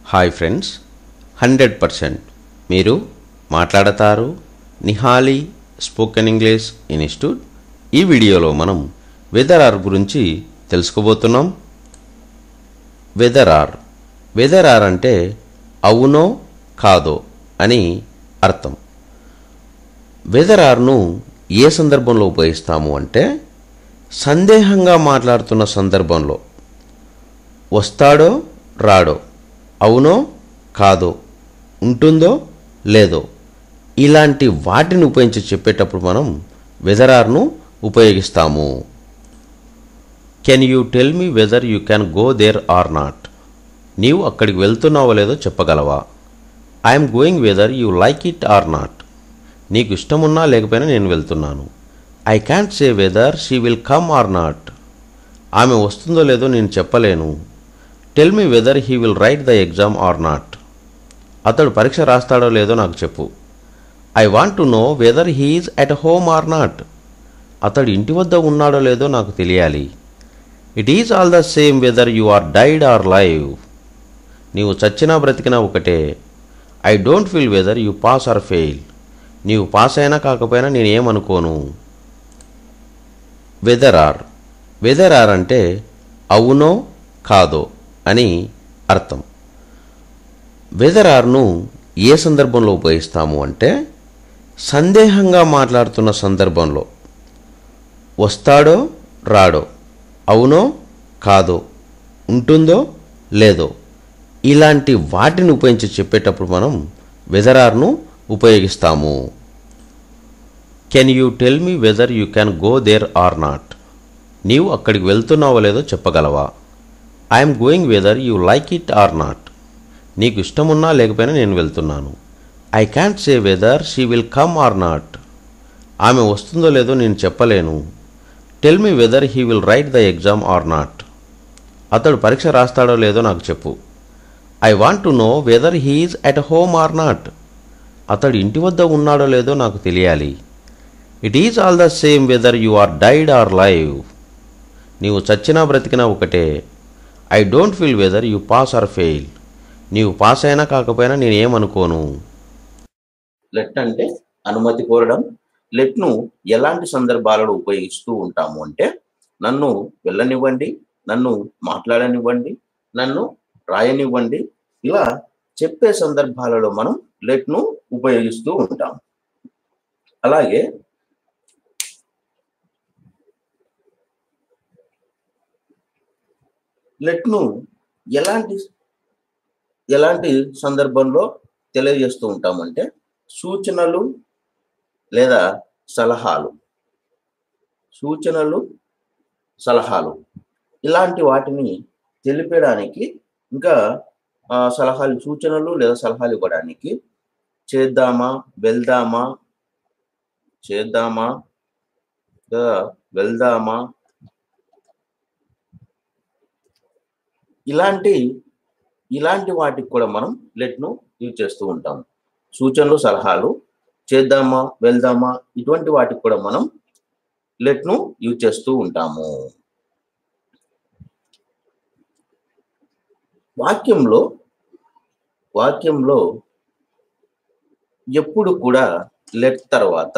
Hi friends hundred percent మీరు మాట్లాడతారు నిహాలి spoken English institute ఈ వీడియోలో మనం వెదర్ ఆర్ గురించి తెలుసుకోబోతున్నాం వెదర్ ఆర్ వెదర్ ఆర్ అంటే అవునో కాదో అని అర్థం వెదర్ ఆర్ను ఏ సందర్భంలో ఉపయోగిస్తాము అంటే సందేహంగా మాట్లాడుతున్న సందర్భంలో వస్తాడో రాడో అవునో కాదో ఉంటుందో లేదో ఇలాంటి వాటిని ఉపయోగించి చెప్పేటప్పుడు మనం వెదరార్ను ఉపయోగిస్తాము can you tell me whether you can go there or not నీవు అక్కడికి వెళ్తున్నావో లేదో చెప్పగలవా I'm going whether you like it or not నీకు ఇష్టమున్నా లేకపోయినా నేను వెళ్తున్నాను I can't say whether she will come or not ఆమె వస్తుందో లేదో నేను చెప్పలేను tell me whether he will write the exam or not అతడు పరీక్ష రాస్తాడో లేదో నాకు చెప్పు I want to know whether he is at home or not అతడు ఇంటి వద్ద ఉన్నాడో లేదో నాకు తెలియాలి it is all the same whether you are died or live నీవు చచ్చినా బ్రతికినా ఒకటే I don't feel whether you pass or fail నీవు పాస్ అయినా కాకపోయినా నేనేమనుకోను వెదర్ ఆర్ వెదర్ ఆర్ అంటే అవునో కాదో అని అర్థం వెదర్ ఆర్ను ఏ సందర్భంలో ఉపయోగిస్తాము అంటే సందేహంగా మాట్లాడుతున్న సందర్భంలో వస్తాడో రాడో అవునో కాదో ఉంటుందో లేదో ఇలాంటి వాటిని ఉపయోగించి చెప్పేటప్పుడు మనం వెదర్ ఆర్ను ఉపయోగిస్తాము can you tell me whether you can go there or not నీవు అక్కడికి వెళ్తున్నావో లేదో చెప్పగలవా I'm going whether you like it or not నీకు ఇష్టమున్నా లేకపోయినా నేను వెళ్తున్నాను I can't say whether she will come or not ఆమె వస్తుందో లేదో నేను చెప్పలేను tell me whether he will write the exam or not అతడు పరీక్ష రాస్తాడో లేదో నాకు చెప్పు I want to know whether he is at home or not అతడు ఇంటి వద్ద ఉన్నాడో లేదో నాకు తెలియాలి it is all the same whether you are died or live నీవు చచ్చినా బ్రతికినా ఒకటే I don't feel whether you pass or fail నీవు పాస్ అయినా కాకపోయినా నేనేమనుకోను లెట్ అంటే అనుమతి కోరడం లెట్ను ఎలాంటి సందర్భాలలో ఉపయోగిస్తూ ఉంటాము అంటే నన్ను వెళ్ళనివ్వండి నన్ను మాట్లాడనివ్వండి నన్ను రాయనివ్వండి ఇలా చెప్పే సందర్భాలలో మనం లెట్ను ఉపయోగిస్తూ ఉంటాం అలాగే లెట్ను ఎలాంటి ఎలాంటి సందర్భంలో తెలియజేస్తూ ఉంటామంటే సూచనలు లేదా సలహాలు సూచనలు సలహాలు ఇలాంటి వాటిని తెలిపడానికి ఇంకా ఆ, సలహాలు సూచనలు లేదా సలహాలు ఇవ్వడానికి చేద్దామా వెళ్దామా చేద్దామా లేదా వెళ్దామా ఇలాంటి ఇలాంటి వాటికి కూడా మనం లెట్ను యూజ్ చేస్తూ ఉంటాం సూచనలు సలహాలు చేద్దామా వెళ్దామా ఇటువంటి వాటికి కూడా మనం లెట్ను యూజ్ చేస్తూ ఉంటాము వాక్యంలో వాక్యంలో ఎప్పుడు కూడా లెట్ తర్వాత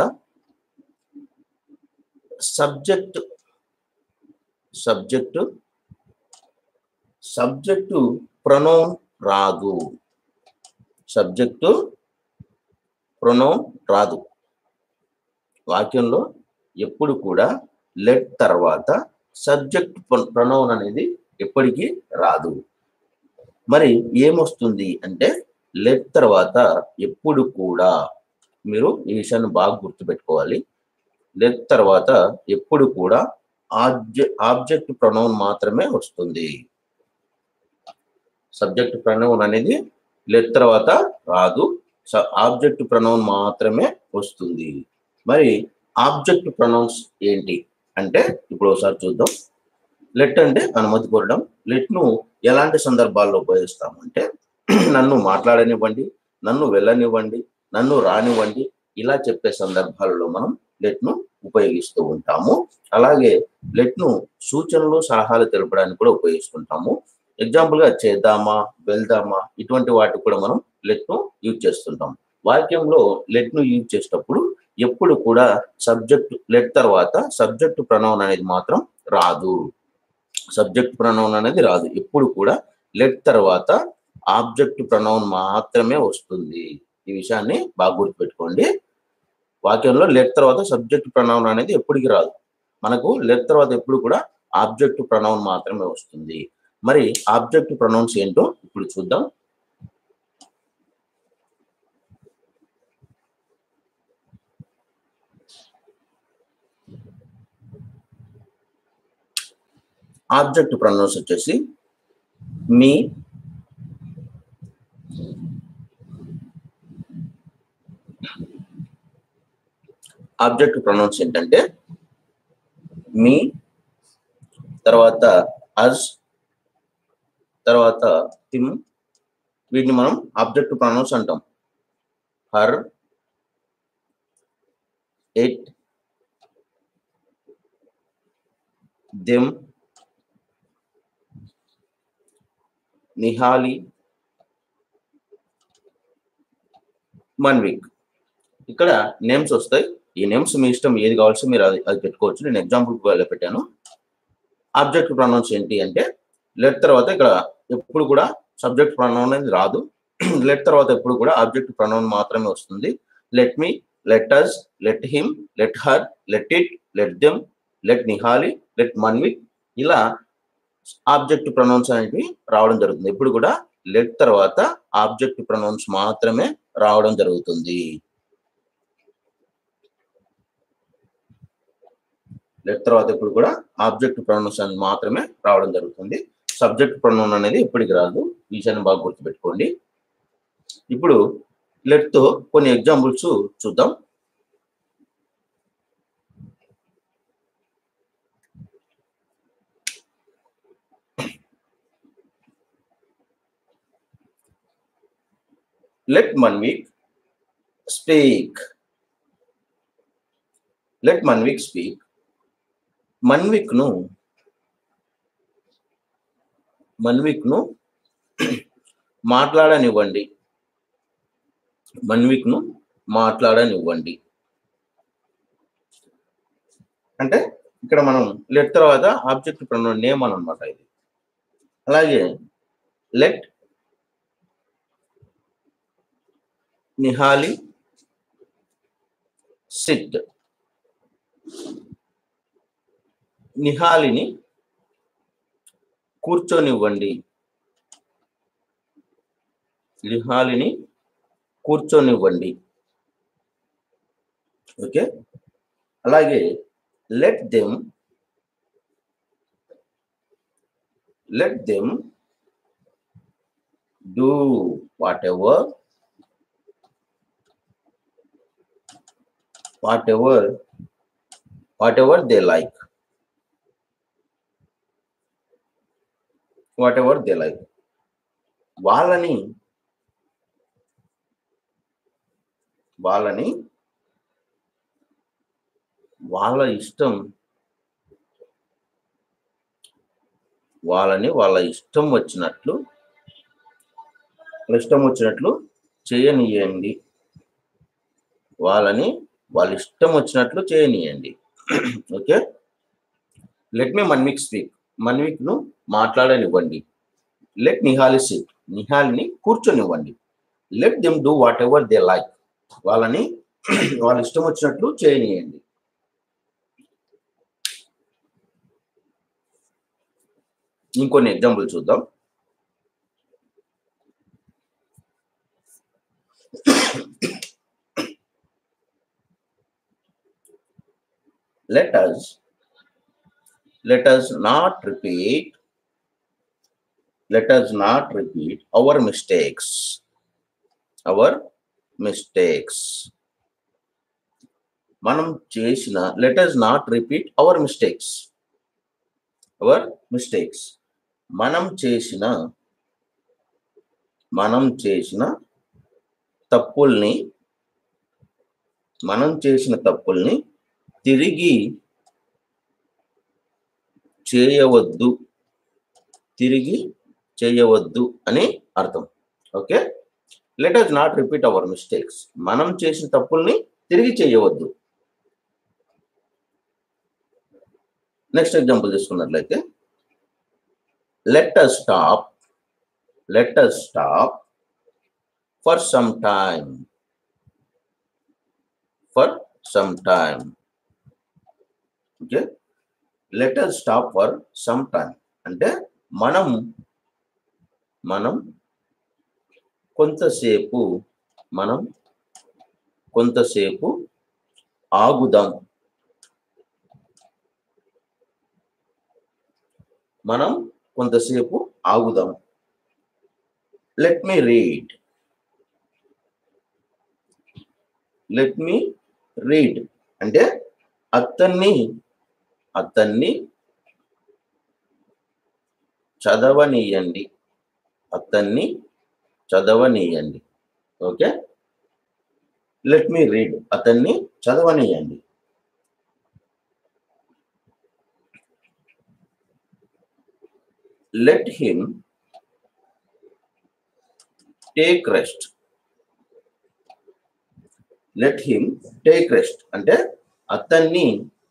సబ్జెక్ట్ సబ్జెక్టు సబ్జెక్టు ప్రొనౌన్ రాదు సబ్జెక్టు ప్రొనౌన్ రాదు వాక్యంలో ఎప్పుడు కూడా లెట్ తర్వాత సబ్జెక్ట్ ప్రొనౌన్ అనేది ఎప్పటికీ రాదు మరి ఏమొస్తుంది అంటే లెట్ తర్వాత ఎప్పుడు కూడా మీరు ఈ విషయాన్ని బాగా గుర్తుపెట్టుకోవాలి లెట్ తర్వాత ఎప్పుడు కూడా ఆబ్జెక్ట్ ఆబ్జెక్ట్ ప్రొనౌన్ మాత్రమే వస్తుంది సబ్జెక్ట్ ప్రొనౌన్ అనేది లెట్ తర్వాత రాదు ఆబ్జెక్ట్ ప్రొనౌన్ మాత్రమే వస్తుంది మరి ఆబ్జెక్ట్ ప్రొనౌన్స్ ఏంటి అంటే ఇప్పుడు ఒకసారి చూద్దాం లెట్ అంటే అనుమతి కోరడం లెట్ను ఎలాంటి సందర్భాల్లో ఉపయోగిస్తామంటే నన్ను మాట్లాడనివ్వండి నన్ను వెళ్ళనివ్వండి నన్ను రానివ్వండి ఇలా చెప్పే సందర్భాలలో మనం లెట్ను ఉపయోగిస్తూ ఉంటాము అలాగే లెట్ను సూచనలు సలహాలు తెలపడానికి కూడా ఉపయోగిస్తుంటాము ఎగ్జాంపుల్ గా చేద్దామా వెళ్దామా ఇటువంటి వాటికి కూడా మనం లెట్ ను యూజ్ చేస్తుంటాం వాక్యంలో లెట్ ను యూజ్ చేసేటప్పుడు ఎప్పుడు కూడా సబ్జెక్ట్ లెట్ తర్వాత సబ్జెక్ట్ ప్రనౌన్ అనేది మాత్రం రాదు సబ్జెక్ట్ ప్రనౌన్ అనేది రాదు ఎప్పుడు కూడా లెట్ తర్వాత ఆబ్జెక్ట్ ప్రనౌన్ మాత్రమే వస్తుంది ఈ విషయాన్ని బాగా గుర్తుపెట్టుకోండి వాక్యంలో లెట్ తర్వాత సబ్జెక్ట్ ప్రనౌన్ అనేది ఎప్పటికి రాదు మనకు లెట్ తర్వాత ఎప్పుడు కూడా ఆబ్జెక్ట్ ప్రనౌన్ మాత్రమే వస్తుంది మరి ఆబ్జెక్ట్ ప్రొనౌన్స్ ఏంటో ఇప్పుడు చూద్దాం ఆబ్జెక్ట్ ప్రొనౌన్స్ వచ్చేసి మీ ఆబ్జెక్ట్ ప్రొనౌన్స్ ఏంటంటే మీ తర్వాత అజ్ తర్వాత హిమ్ వీటిని మనం ఆబ్జెక్ట్ ప్రొనౌన్స్ అంటాం her it them Nihali Manvik ఇక్కడ నేమ్స్ వస్తాయి ఈ నేమ్స్ మీ ఇష్టం ఏది కావాల్సి మీరు అది అది పెట్టుకోవచ్చు నేను ఎగ్జాంపుల్ పెట్టాను ఆబ్జెక్ట్ ప్రొనౌన్స్ ఏంటి అంటే లెట్ తర్వాత ఇక్కడ ఎప్పుడు కూడా సబ్జెక్ట్ ప్రొనౌన్ అనేది రాదు లెట్ తర్వాత ఎప్పుడు కూడా ఆబ్జెక్ట్ ప్రొనౌన్ మాత్రమే వస్తుంది let me let us let him let her let it let them let Nihali let Manvik ఇలా ఆబ్జెక్ట్ ప్రొనౌన్స్ అనేవి రావడం జరుగుతుంది ఎప్పుడు కూడా లెట్ తర్వాత ఆబ్జెక్ట్ ప్రొనౌన్స్ మాత్రమే రావడం జరుగుతుంది లెట్ తర్వాత ఇప్పుడు కూడా ఆబ్జెక్ట్ ప్రొనౌన్స్ అనేది మాత్రమే రావడం జరుగుతుంది సబ్జెక్ట్ ప్రొనౌన్ అనేది ఎప్పటికి రాదు ఈ విషయాన్ని బాగా గుర్తుపెట్టుకోండి ఇప్పుడు లెట్ తో కొన్ని ఎగ్జాంపుల్స్ చూద్దాం let Manvik speak let Manvik speak Manvik ను మన్విక్ ను మాట్లాడనివ్వండి మన్విక్ ను మాట్లాడనివ్వండి అంటే ఇక్కడ మనం లెట్ తర్వాత ఆబ్జెక్ట్ ప్రొనౌన్ నేమ్ అని అనమాట ఇది అలాగే లెట్ నిహాలి సిట్ నిహాలిని కూర్చొనివ్వండి నిహాలిని కూర్చొనివ్వండి ఓకే అలాగే let them let them do whatever whatever whatever they like whatever they like వాళ్ళని వాళ్ళని వాళ్ళ ఇష్టం వాళ్ళని వాళ్ళ ఇష్టం వచ్చినట్లు వాళ్ళ ఇష్టం వచ్చినట్లు చేయనియండి వాళ్ళని వాళ్ళ ఇష్టం వచ్చినట్లు చేయనియండి okay let me Manvik speak Manvik ను మాట్లాడనివ్వండి లెట్ నిహాలి సిట్ నిహాలిని కూర్చొనివ్వండి let them do whatever they like వాళ్ళని వాళ్ళ ఇష్టం వచ్చినట్లు చేయనియండి ఇంకొన్ని ఎగ్జాంపుల్ చూద్దాం let us let us not repeat let us not repeat our mistakes our mistakes మనం చేసిన let us not repeat our mistakes our mistakes మనం చేసిన మనం చేసిన తప్పుల్ని మనం చేసిన తప్పుల్ని తిరిగి చేయవద్దు తిరిగి చేయవద్దు అని అర్థం okay let us not repeat our mistakes మనం చేసిన తప్పుల్ని తిరిగి చేయవద్దు నెక్స్ట్ ఎగ్జాంపుల్ తీసుకున్నట్లయితే let us stop let us stop for some time for some time okay let us stop for some time అంటే మనం మనం కొంతసేపు మనం కొంతసేపు ఆగుదాం మనం కొంతసేపు ఆగుదాం let me read let me read అంటే అతన్ని అతన్ని చదవనీయండి అతన్ని చదవనీయండి ఓకే లెట్ మీ రీడ్ అతన్ని చదవనీయండి let him take rest let him take rest అంటే అతన్ని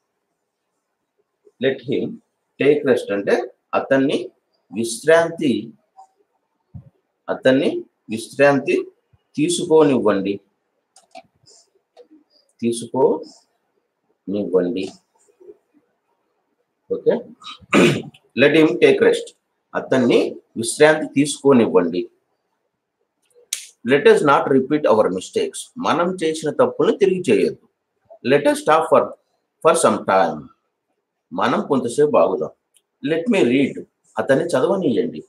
లెట్ హిమ్ టేక్ రెస్ట్ అంటే అతన్ని విశ్రాంతి అతన్ని విశ్రాంతి తీసుకోనివ్వండి తీసుకోనివ్వండి okay let him take rest అతన్ని విశ్రాంతి తీసుకోనివ్వండి let us not repeat our mistakes మనం చేసిన తప్పుని తిరిగి చేయొద్దు let us stop for for some time మనం కొంతసేపు ఆగుదాం లెట్ మీ రీడ్ అతన్ని చదవనీయండి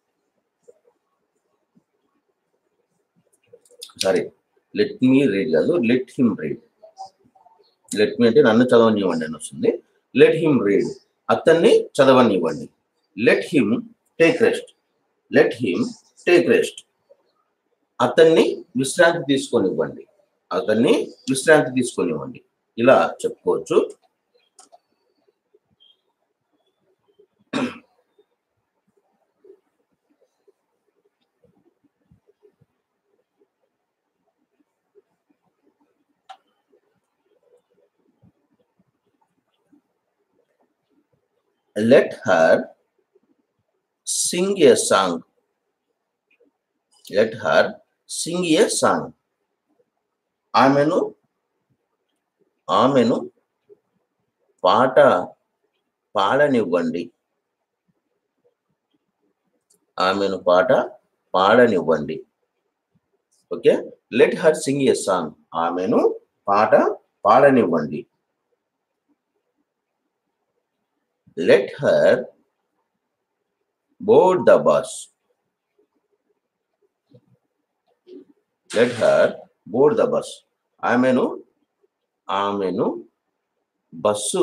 సారీ లెట్ మీ రీడ్ కాదు let him read let me అంటే నన్ను చదవనివ్వండి అని వస్తుంది లెట్ హిమ్ రీడ్ అతన్ని చదవనివ్వండి let him take rest let him take rest అతన్ని విశ్రాంతి తీసుకొనివ్వండి అతన్ని విశ్రాంతి తీసుకొనివ్వండి ఇలా చెప్పుకోవచ్చు let her sing a song let her sing a song ఆమెను ఆమెను పాట పాడనివ్వండి ఆమెను పాట పాడనివ్వండి okay let her sing a song ఆమెను పాట పాడనివ్వండి let her board the bus. Let her board the bus. ఆమెను ఆమెను బస్సు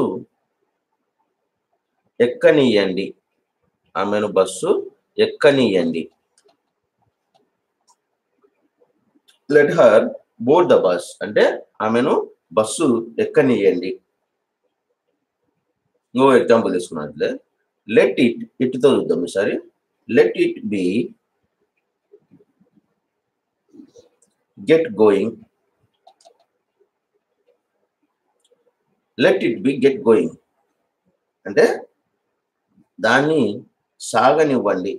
ఎక్కనీయండి ఆమెను బస్సు ఎక్కనీయండి let her board the bus అంటే ఆమెను బస్సు ఎక్కనీయండి ఇంకో ఎగ్జాంపుల్ తీసుకున్నట్లే లెట్ ఇట్ ఇట్తో చూద్దాం ఈసారి let it be get going let it be get going అంటే దాన్ని సాగనివ్వండి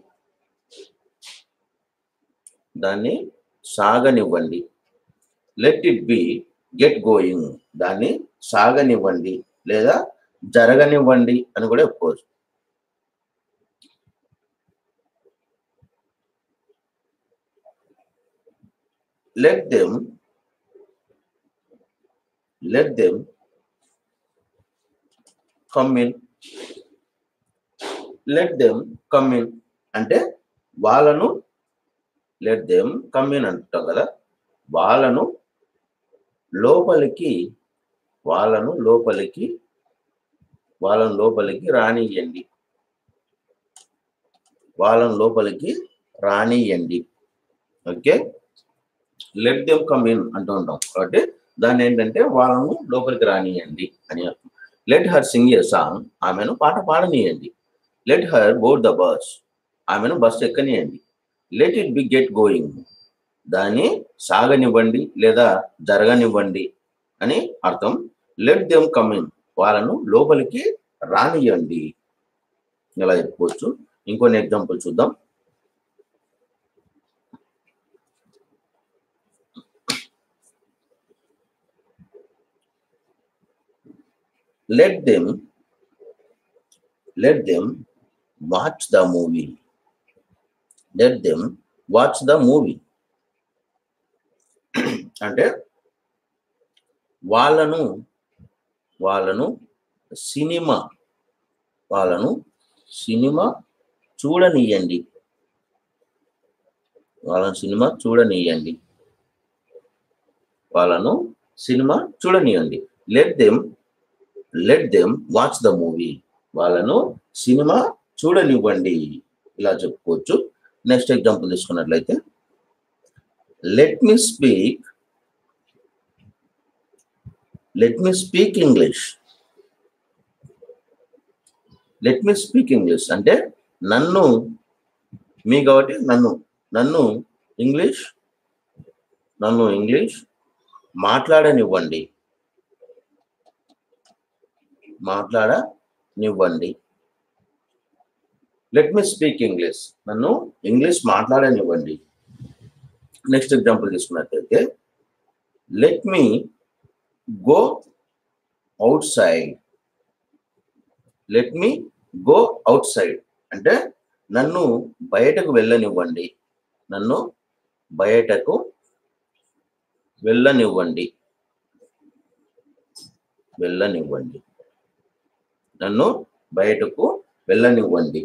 దాన్ని సాగనివ్వండి let it be get going దాన్ని సాగనివ్వండి లేదా జరగనివ్వండి అని కూడా చెప్పుకోవచ్చు let them let them come in let them come in అంటే వాళ్ళను లెట్ దెమ్ కమ్ ఇన్ అంటాం కదా వాళ్ళను లోపలికి వాళ్ళను లోపలికి వాళ్ళని లోపలికి రానియండి వాళ్ళని లోపలికి రానియండి okay let them come in అంటూ ఉంటాం కాబట్టి దాన్ని ఏంటంటే వాళ్ళను లోపలికి రానియండి అని అర్థం let her sing a song ఆమెను పాట పాడనీయండి let her board the bus ఆమెను బస్సు ఎక్కనియండి let it be get going దాన్ని సాగనివ్వండి లేదా జరగనివ్వండి అని అర్థం లెట్ దెమ్ కమిన్ వాళ్ళను లోపలికి రానియండి ఇలా చెప్పుకోవచ్చు ఇంకొన్ని ఎగ్జాంపుల్ చూద్దాం let them let them watch the movie let them watch the movie అంటే వాళ్ళను వాళ్ళను సినిమా వాళ్ళను సినిమా చూడనీయండి వాళ్ళను సినిమా చూడనీయండి వాళ్ళను సినిమా చూడనీయండి let them let them watch the movie వాళ్ళను సినిమా చూడనివ్వండి ఇలా చెప్పుకోవచ్చు నెక్స్ట్ ఎగ్జాంపుల్ తీసుకున్నట్లయితే let me speak let me speak English let me speak English అంటే నన్ను మీ కాబట్టి నన్ను నన్ను ఇంగ్లీష్ నన్ను ఇంగ్లీష్ మాట్లాడనివ్వండి మాట్లాడనివ్వండి లెట్ మీ స్పీక్ ఇంగ్లీష్ నన్ను ఇంగ్లీష్ మాట్లాడనివ్వండి నెక్స్ట్ ఎగ్జాంపుల్ తీసుకున్నట్లయితే let me go outside let me go outside అంటే నన్ను బయటకు వెళ్ళనివ్వండి నన్ను బయటకు వెళ్ళనివ్వండి వెళ్ళనివ్వండి నన్ను బయటకు వెళ్ళనివ్వండి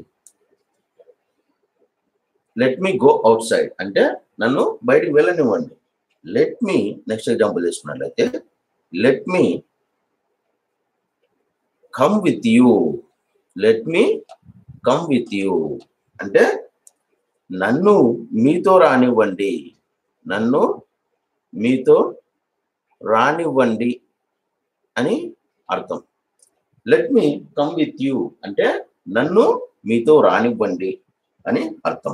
let me go outside అంటే నన్ను బయటకు వెళ్ళనివ్వండి లెట్ మీ నెక్స్ట్ ఎగ్జాంపుల్ తీసుకున్నట్లయితే let me come with you let me come with you అంటే నన్ను మీతో రానివ్వండి నన్ను మీతో రానివ్వండి అని అర్థం let me come with you అంటే నన్ను మీతో రానివ్వండి అని అర్థం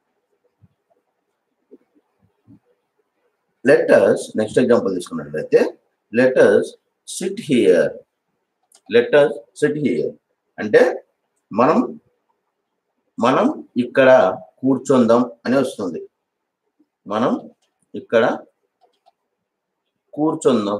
లెటర్స్ నెక్స్ట్ ఎగ్జాంపుల్ తీసుకున్నట్లయితే letters sit here letters sit here అంటే మనం మనం ఇక్కడ కూర్చుందాం అని వస్తుంది మనం ఇక్కడ కూర్చుందాం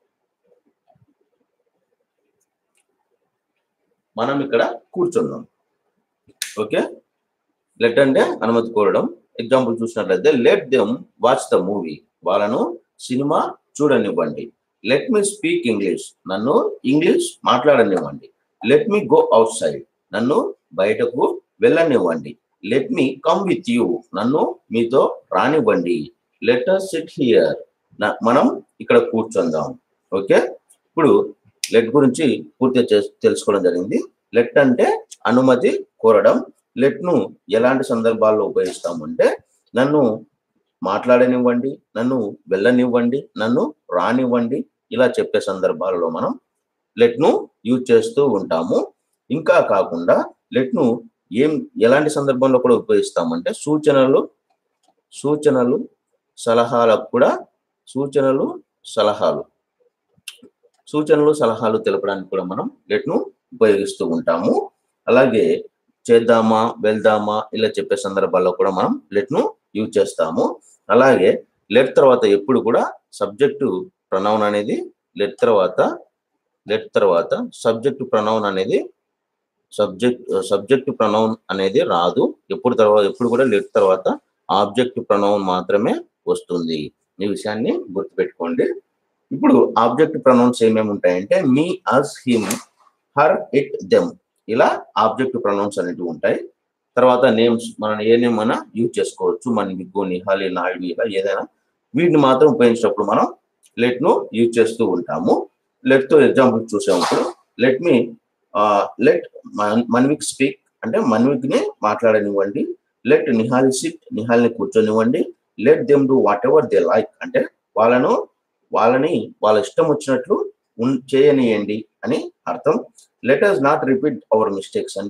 మనం ఇక్కడ కూర్చుందాం ఓకే లెట్ అంటే అనుమతి కోరడం ఎగ్జాంపుల్ చూసినట్లయితే let them watch the movie వాళ్ళను సినిమా చూడనివ్వండి లెట్ మీ స్పీక్ ఇంగ్లీష్ నన్ను ఇంగ్లీష్ మాట్లాడనివ్వండి let me go outside నన్ను బయటకు వెళ్ళనివ్వండి let me come with you నన్ను మీతో రానివ్వండి లెట్ అస్ సిట్ హియర్ మనం ఇక్కడ కూర్చుందాం ఓకే ఇప్పుడు లెట్ గురించి పూర్తిగా చేస్- తెలుసుకోవడం జరిగింది లెట్ అంటే అనుమతి కోరడం లెట్ ను ఎలాంటి సందర్భాల్లో ఉపయోగిస్తాము అంటే నన్ను మాట్లాడనివ్వండి నన్ను వెళ్ళనివ్వండి నన్ను రానివ్వండి ఇలా చెప్పే సందర్భాలలో మనం లెట్ ను యూజ్ చేస్తూ ఉంటాము ఇంకా కాకుండా లెట్ ను ఏం ఎలాంటి సందర్భంలో కూడా ఉపయోగిస్తామంటే సూచనలు సూచనలు సలహాలకు కూడా సూచనలు సలహాలు సూచనలు సలహాలు తెలపడానికి కూడా మనం లెట్ ను ఉపయోగిస్తూ ఉంటాము అలాగే చేద్దామా వెళ్దామా ఇలా చెప్పే సందర్భాల్లో కూడా మనం లెట్ ను యూజ్ చేస్తాము అలాగే లెట్ తర్వాత ఎప్పుడు కూడా సబ్జెక్టు ప్రనౌన్ అనేది లెట్ తర్వాత లెట్ తర్వాత సబ్జెక్టు ప్రనౌన్ అనేది సబ్జెక్ట్ సబ్జెక్ట్ ప్రనౌన్ అనేది రాదు ఎప్పుడు తర్వాత ఎప్పుడు కూడా లెట్ తర్వాత ఆబ్జెక్ట్ ప్రనౌన్ మాత్రమే వస్తుంది ఈ విషయాన్ని గుర్తుపెట్టుకోండి ఇప్పుడు ఆబ్జెక్ట్ ప్రనౌన్స్ ఏమేమి ఉంటాయంటే me us him her it them ఇలా ఆబ్జెక్ట్ ప్రనౌన్స్ అనేటివి ఉంటాయి తర్వాత నేమ్స్ మనం ఏ నేమ్ అయినా యూజ్ చేసుకోవచ్చు మన మిగ్గు నిహాలి నాయుడు ఇలా ఏదైనా వీటిని మాత్రం ఉపయోగించినప్పుడు మనం లెట్ ను యూజ్ చేస్తూ ఉంటాము లెట్ తో ఎగ్జాంపుల్ చూసాము let me let Manvik speak అంటే మన్విక్ ని మాట్లాడనివ్వండి లెట్ నిహాల్ సిట్ నిహాల్ని కూర్చొనివ్వండి let them do whatever they like అంటే వాళ్ళను వాళ్ళని వాళ్ళ ఇష్టం వచ్చినట్లు ఉన్- చేయనియండి అని అర్థం let us not repeat our mistakes అంటే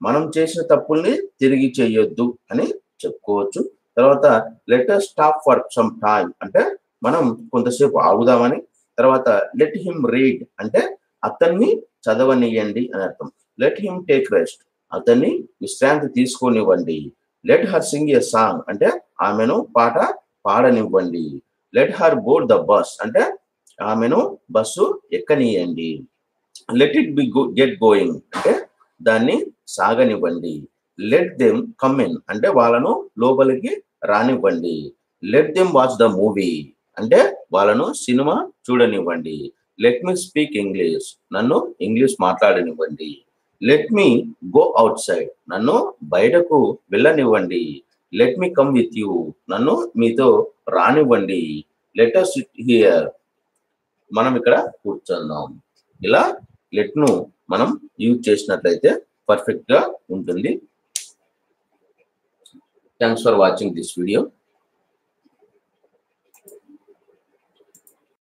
మనం చేసిన తప్పుల్ని తిరిగి చేయొద్దు అని చెప్పుకోవచ్చు తర్వాత letter stop for some time అంటే మనం కొంతసేపు ఆగుదామని తర్వాత లెట్ హిమ్ రీడ్ అంటే అతన్ని చదవనియండి అని అర్థం లెట్ హిమ్ టేక్ రెస్ట్ అతన్ని విశ్రాంతి తీసుకోనివ్వండి let her sing a song అంటే ఆమెను పాట పాడనివ్వండి let her board the bus అంటే ఆమెను బస్సు ఎక్కనీయండి let it be get going అంటే దాన్ని సాగనివ్వండి లెట్ దెమ్ కమ్ ఇన్ అంటే వాళ్ళను లోపలికి రానివ్వండి let them watch the movie అంటే వాళ్ళను సినిమా చూడనివ్వండి లెట్ మీ స్పీక్ ఇంగ్లీష్ నన్ను ఇంగ్లీష్ మాట్లాడనివ్వండి let me go outside నన్ను బయటకు వెళ్ళనివ్వండి let me come with you నన్ను మీతో రానివ్వండి లెట్ అస్ హియర్ మనం ఇక్కడ కూర్చుందాం ఇలా లెట్ ను మనం యూజ్ చేసినట్లయితే పర్ఫెక్ట్ గా ఉంటుంది thanks for watching this video